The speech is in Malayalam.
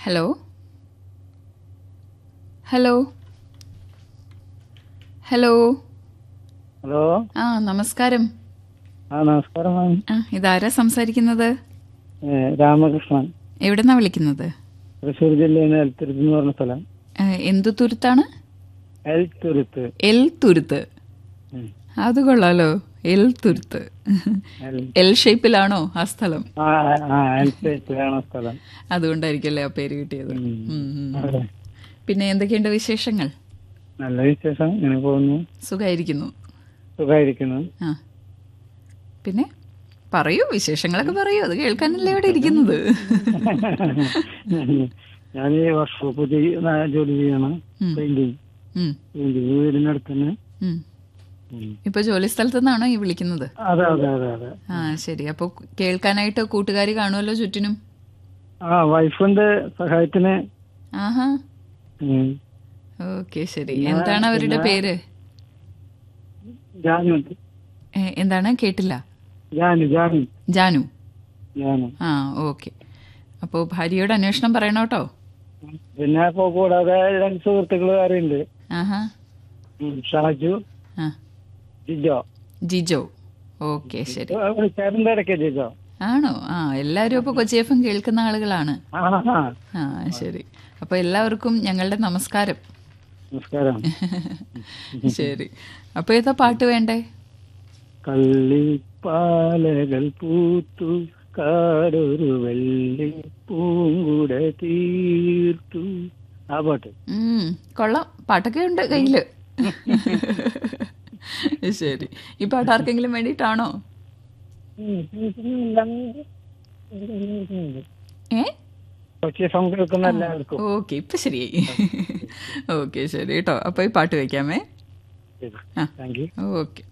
ഹലോ ഹലോ ഹലോ ഹലോ ആ നമസ്കാരം ആ നമസ്കാരം മാം ആ ഇതാരാ സംസാരിക്കുന്നത് ഏ, രാമകൃഷ്ണൻ എവിടെന്നാ വിളിക്കുന്നത് തൃശ്ശൂർ ജില്ലയിൽ നിന്ന് എൽത്തുരുത്ത് എന്ന് പറഞ്ഞ സ്ഥലം ഏ, എന്തു തുരുത്താണ് എൽത്തുരുത്ത് എൽ തുരുത്ത് ഉം. അത് കൊള്ളാലോ എൽ തുരുത്ത് എൽ- എൽ ഷേപ്പിലാണോ ആ സ്ഥലം ആ ആ എൽത്തുരുത്തിലാണ് സ്ഥലം അതുകൊണ്ടായിരിക്കല്ലേ ആ പേര് കിട്ടിയത് ഉം. ഉം, ഉം. അതെ. പിന്നെ എന്തൊക്കെയുണ്ട് വിശേഷങ്ങൾ നല്ല വിശേഷം ഇങ്ങനെ പോകുന്നു സുഖായിരിക്കുന്നു സുഖമായിരിക്കുന്നു ആ പിന്നെ പറയൂ വിശേഷങ്ങളൊക്കെ പറയൂ അത് കേൾക്കാനല്ലേ ഇവിടെ ഇരിക്കുന്നത് ഞാൻ ഈ വർക്ക്ഷോപ്പ് ജോലി ചെയ്യണം ഉം. പെയിന്റിങ് ഉം, പെയിന്റിങ് വീടിനടുത്ത് തന്നെ ഉം. ഉം. ഇപ്പൊ ജോലി സ്ഥലത്ത് നിന്നാണോ ഈ വിളിക്കുന്നത് അതെ അതെ അതെ അതെ ആ ശരി അപ്പൊ കേൾക്കാനായിട്ട് കൂട്ടുകാരി കാണുമല്ലോ ചുറ്റിനും ആ വൈഫുണ്ട് സഹായത്തിന് ആഹാ ഉം. ഓക്കെ ശരി എന്താണ് അവരുടെ പേര് ജാനു ഏ, എന്താണ് കേട്ടില്ല ജാനു ജാനു ജാനു ജാനു ആ ഓക്കെ അപ്പോൾ ഭാര്യയോട് അന്വേഷണം പറയണം കേട്ടോ പിന്നെ ഇപ്പൊ കൂടാതെ രണ്ട് സുഹൃത്തുക്കൾ വേറെ ഉണ്ട് ആഹാ ഷാജു ആ ജിജോ ജിജോ ഓക്കെ ശരി വിളിച്ചാറുണ്ട് ഇടയ്ക്ക് ജിജോ ആണോ ആ എല്ലാവരും അപ്പോൾ കൊച്ചി എഫ് എം കേൾക്കുന്ന ആളുകളാണ് ആ ആ ആ ശരി അപ്പോൾ എല്ലാവർക്കും ഞങ്ങളുടെ നമസ്കാരം നമസ്കാരം ശരി അപ്പോൾ ഏതാ പാട്ട് വേണ്ടേ കള്ളിപ്പാലകൾ പൂത്തു കാടൊരു വെള്ളി പൂങ്കുട തീർത്തു ആ പാട്ട് ഉം, കൊള്ളാം പാട്ടൊക്കെ ഉണ്ട് കയ്യില് ശരി ഈ പാട്ട് ആർക്കെങ്കിലും വേണ്ടിയിട്ടാണോ ഏ കൊച്ചി എഫ് എം കേൾക്കുന്ന എല്ലാവർക്കും ഓക്കെ ഇപ്പൊ ശരിയായി ഓക്കെ ശരി കേട്ടോ അപ്പൊ ഈ പാട്ട് വെക്കാമേ ആ താങ്ക് യു ഓക്കെ